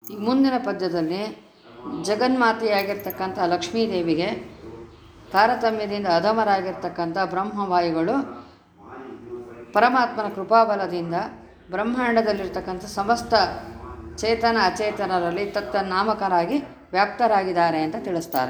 ಈ ಮುಂದಿನ ಪದ್ಯದಲ್ಲಿ ಜಗನ್ಮಾತೆಯಾಗಿರ್ತಕ್ಕಂಥ ಲಕ್ಷ್ಮೀದೇವಿಗೆ ತಾರತಮ್ಯದಿಂದ ಅಧಮರಾಗಿರ್ತಕ್ಕಂಥ ಬ್ರಹ್ಮವಾಯುಗಳು ಪರಮಾತ್ಮನ ಕೃಪಾಬಲದಿಂದ ಬ್ರಹ್ಮಾಂಡದಲ್ಲಿರ್ತಕ್ಕಂಥ ಸಮಸ್ತ ಚೇತನ ಅಚೇತನರಲ್ಲಿ ತತ್ತನ್ನಾಮಕರಾಗಿ ವ್ಯಾಪ್ತರಾಗಿದ್ದಾರೆ ಅಂತ ತಿಳಿಸ್ತಾರೆ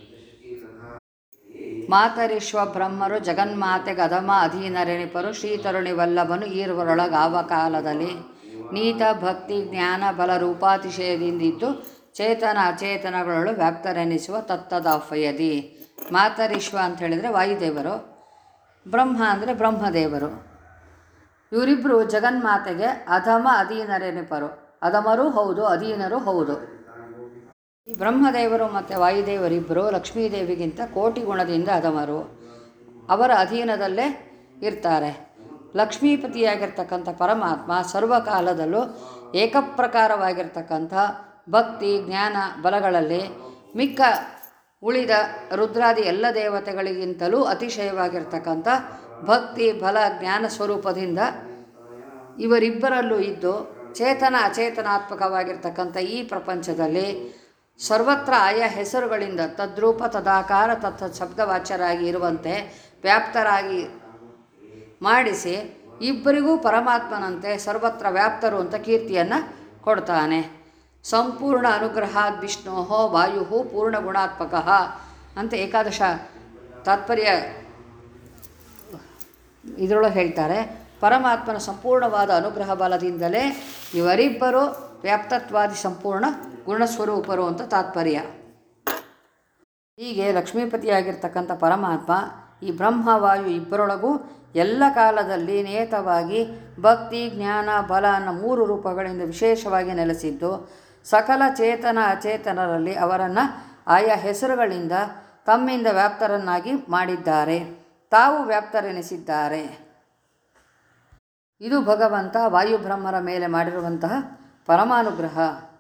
ಮಾತರಿಶ್ವ ಬ್ರಹ್ಮರು ಜಗನ್ಮಾತೆಗೆ ಅಧಮ ಅಧೀನರೆನಿಪರು ಶ್ರೀತರುಣಿ ವಲ್ಲಭನು ಈರ್ವರೊಳಗಾವ ಕಾಲದಲ್ಲಿ ನೀತ ಭಕ್ತಿ ಜ್ಞಾನ ಬಲ ರೂಪಾತಿಶಯದಿಂದಿದ್ದು ಚೇತನ ಅಚೇತನಗಳು ವ್ಯಾಪ್ತರೆನಿಸುವ ತತ್ತದಾಫಯದಿ ಮಾತರಿಶ್ವ ಅಂತ ಹೇಳಿದರೆ ವಾಯುದೇವರು ಬ್ರಹ್ಮ ಅಂದರೆ ಬ್ರಹ್ಮದೇವರು ಇವರಿಬ್ಬರು ಜಗನ್ಮಾತೆಗೆ ಅಧಮ ಅಧೀನರೆನಿಪರು ಅಧಮರೂ ಹೌದು ಅಧೀನರೂ ಹೌದು ಈ ಬ್ರಹ್ಮದೇವರು ಮತ್ತು ವಾಯುದೇವರಿಬ್ಬರು ಲಕ್ಷ್ಮೀದೇವಿಗಿಂತ ಕೋಟಿ ಗುಣದಿಂದ ಅಧಮರು ಅವರ ಅಧೀನದಲ್ಲೇ ಇರ್ತಾರೆ ಲಕ್ಷ್ಮೀಪತಿಯಾಗಿರ್ತಕ್ಕಂಥ ಪರಮಾತ್ಮ ಸರ್ವಕಾಲದಲ್ಲೂ ಏಕಪ್ರಕಾರವಾಗಿರ್ತಕ್ಕಂಥ ಭಕ್ತಿ ಜ್ಞಾನ ಬಲಗಳಲ್ಲಿ ಮಿಕ್ಕ ಉಳಿದ ರುದ್ರಾದಿ ಎಲ್ಲ ದೇವತೆಗಳಿಗಿಂತಲೂ ಅತಿಶಯವಾಗಿರ್ತಕ್ಕಂಥ ಭಕ್ತಿ ಬಲ ಜ್ಞಾನ ಸ್ವರೂಪದಿಂದ ಇವರಿಬ್ಬರಲ್ಲೂ ಇದ್ದು ಚೇತನ ಅಚೇತನಾತ್ಮಕವಾಗಿರ್ತಕ್ಕಂಥ ಈ ಪ್ರಪಂಚದಲ್ಲಿ ಸರ್ವತ್ರ ಆಯಾ ಹೆಸರುಗಳಿಂದ ತದ್ರೂಪ ತದಾಕಾರ ತತ್ ಶಬ್ದವಾಚ್ಯರಾಗಿ ಇರುವಂತೆ ವ್ಯಾಪ್ತರಾಗಿ ಮಾಡಿಸಿ ಇಬ್ಬರಿಗೂ ಪರಮಾತ್ಮನಂತೆ ಸರ್ವತ್ರ ವ್ಯಾಪ್ತರು ಅಂತ ಕೀರ್ತಿಯನ್ನು ಕೊಡ್ತಾನೆ ಸಂಪೂರ್ಣ ಅನುಗ್ರಹಾದ್ ವಿಷ್ಣೋ ವಾಯು ಪೂರ್ಣ ಗುಣಾತ್ಮಕ ಅಂತ ಏಕಾದಶ ತಾತ್ಪರ್ಯ ಇದರೊಳಗೆ ಹೇಳ್ತಾರೆ ಪರಮಾತ್ಮನ ಸಂಪೂರ್ಣವಾದ ಅನುಗ್ರಹ ಬಲದಿಂದಲೇ ಇವರಿಬ್ಬರು ವ್ಯಾಪ್ತತ್ವಾದಿ ಸಂಪೂರ್ಣ ಗುಣಸ್ವರೂಪರು ಅಂತ ತಾತ್ಪರ್ಯ ಹೀಗೆ ಲಕ್ಷ್ಮೀಪತಿಯಾಗಿರ್ತಕ್ಕಂಥ ಪರಮಾತ್ಮ ಈ ಬ್ರಹ್ಮವಾಯು ಇಬ್ಬರೊಳಗೂ ಎಲ್ಲ ಕಾಲದಲ್ಲಿ ನೇತವಾಗಿ ಭಕ್ತಿ ಜ್ಞಾನ ಬಲ ಅನ್ನೋ ಮೂರು ರೂಪಗಳಿಂದ ವಿಶೇಷವಾಗಿ ನೆಲೆಸಿದ್ದು ಸಕಲ ಚೇತನ ಅಚೇತನರಲ್ಲಿ ಅವರನ್ನು ಆಯಾ ಹೆಸರುಗಳಿಂದ ತಮ್ಮಿಂದ ವ್ಯಾಪ್ತರನ್ನಾಗಿ ಮಾಡಿದ್ದಾರೆ ತಾವು ವ್ಯಾಪ್ತರೆನಿಸಿದ್ದಾರೆ ಇದು ಭಗವಂತ ವಾಯುಬ್ರಹ್ಮರ ಮೇಲೆ ಮಾಡಿರುವಂತಹ ಪರಮಾನುಗ್ರಹ